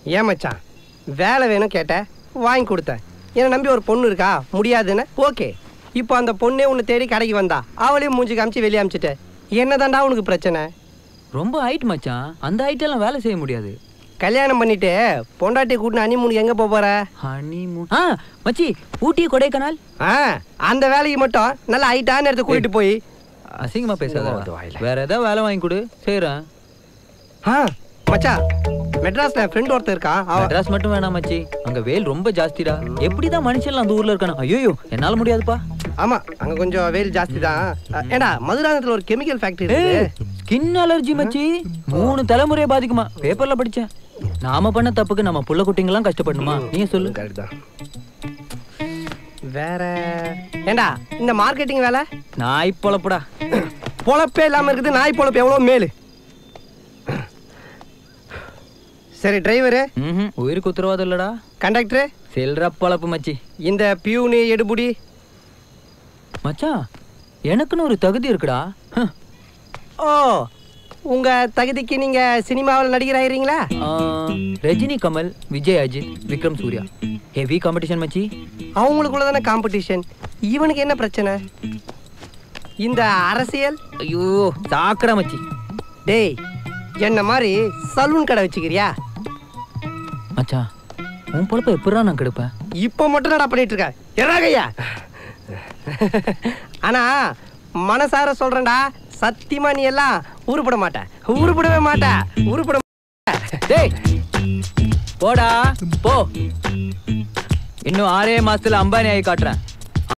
ஏன் மச்சான் வேலை வேணும் கேட்டேன் வாங்கி கொடுத்தேன் என்னை நம்பி ஒரு பொண்ணு இருக்கா முடியாதுன்னு ஓகே இப்போ அந்த பொண்ணே உன்னை தேடி கடைக்கு வந்தா அவளையும் மூஞ்சி காமிச்சு வெளியே அமிச்சிட்ட என்னதான்டா உனக்கு பிரச்சனை ரொம்ப ஹைட் மச்சான் அந்த height எல்லாம் வேலை செய்ய முடியாது கல்யாணம் பண்ணிட்டு பொண்டாட்டி கூட்டின அனிமூனுக்கு எங்கே போக போற ஹனிமூன் ஆ மச்சி ஊட்டி கொடைக்கானல் ஆ அந்த வேலைக்கு மட்டும் நல்ல ஹைட்டான இடத்த கூட்டிட்டு போய் அசிங்கமா பேசாத போகுது வாயில. வேற ஏதாவது வேலை வாங்கி கொடு செய்றேன் ஆ மச்சான் மெட்ராஸ்ல என் ஃப்ரெண்ட் ஒருத்தர் இருக்கான் அவ மெட்ராஸ் மட்டும் வேணாம் மச்சி அங்க வெயில் ரொம்ப ஜாஸ்திடா எப்படிதான் மனுஷன்லாம் அந்த ஊர்ல இருக்கானு ஐயோ என்னால முடியாதுப்பா ஆமா அங்க கொஞ்சம் வெயில் ஜாஸ்தி தான் ஏடா மதுராந்தகத்துல ஒரு கெமிக்கல் ஃபேக்டரி இருக்கு ஸ்கின் அலர்ஜி மச்சி மூணு தலைமுறையை பாதிக்குமா பேப்பர்ல படிச்சேன் நாம பண்ண தப்புக்கு நம்ம புள்ள குட்டிங்கெல்லாம் கஷ்டப்படணுமா நீ சொல்லு கரெக்ட் தான் வேற ஏண்டா இந்த மார்க்கெட்டிங் வேலை நாய் பொழப்புடா பொழப்பே இல்லாம இருக்குது நாய் பொழப்பு எவ்வளோ மேலு சரி டிரைவரு ம்ஹும். உயிருக்கு உத்தரவாதம் இல்லடா கண்டக்டரு செல்ற பொழப்பு மச்சி இந்த பியூனு எடுபுடி மச்சான் எனக்குன்னு ஒரு தகுதி இருக்குடா ஹம். ஓ உங்க தகுதிக்கு நீங்க சினிமாவில் நடிகர் ஆயிரீங்களா ஆ, ரஜினி கமல் விஜய் அஜித் விக்ரம் சூர்யா ஹெவி காம்படிஷன் மச்சி அவங்களுக்குள்ள தானே காம்படிஷன் இவனுக்கு என்ன பிரச்சனை இந்த அரசியல் ஐயோ சாக்கடா மச்சி டேய் என்ன மாதிரி சலூன் கடை வச்சுக்கிறியா மச்சான் உன் பொழப்ப எப்படா நான் கெடுப்பேன் இப்போ மட்டும் நடா பண்ணிட்டு இருக்க எறாகையா ஆனா மனசார சொல்றேன்டா சத்தியமா நீ எல்லாம் உருப்பட மாட்ட உருப்படவே மாட்ட உருப்பட டேய் போடா போ இன்னும் ஆறே மாசத்துல அம்பானி ஆகி காட்டுறேன்